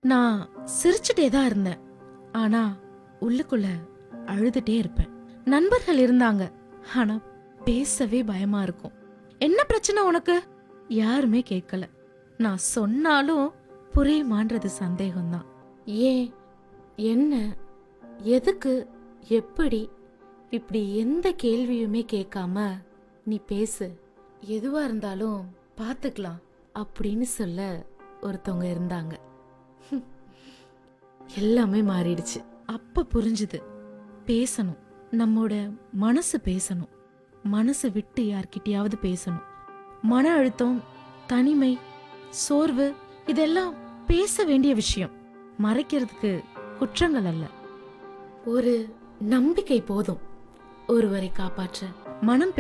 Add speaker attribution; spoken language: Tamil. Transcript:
Speaker 1: நான் சிரிச்சுட்டே தான் இருந்தேன் ஆனா உள்ளுக்குள்ள அழுதுட்டே இருப்பேன் நண்பர்கள் இருந்தாங்க ஆனா பேசவே பயமா இருக்கும் என்ன பிரச்சனை உனக்கு யாருமே கேட்கல நான் சொன்னாலும் புரியுமான்றது சந்தேகம்தான்
Speaker 2: ஏன் என்ன எதுக்கு எப்படி இப்படி எந்த கேள்வியுமே கேட்காம நீ பேசு எதுவா இருந்தாலும் பார்த்துக்கலாம் அப்படின்னு சொல்ல ஒருத்தவங்க இருந்தாங்க
Speaker 1: எல்லாமே மாறிடுச்சு அப்ப புரிஞ்சுது பேசணும் நம்மோட மனசு பேசணும் மனசு விட்டு யார்கிட்டயாவது பேசணும் மன அழுத்தம் தனிமை சோர்வு இதெல்லாம் பேச வேண்டிய விஷயம் மறைக்கிறதுக்கு குற்றங்கள் அல்ல
Speaker 2: ஒரு நம்பிக்கை போதும் ஒருவரை காப்பாற்ற
Speaker 1: மனம்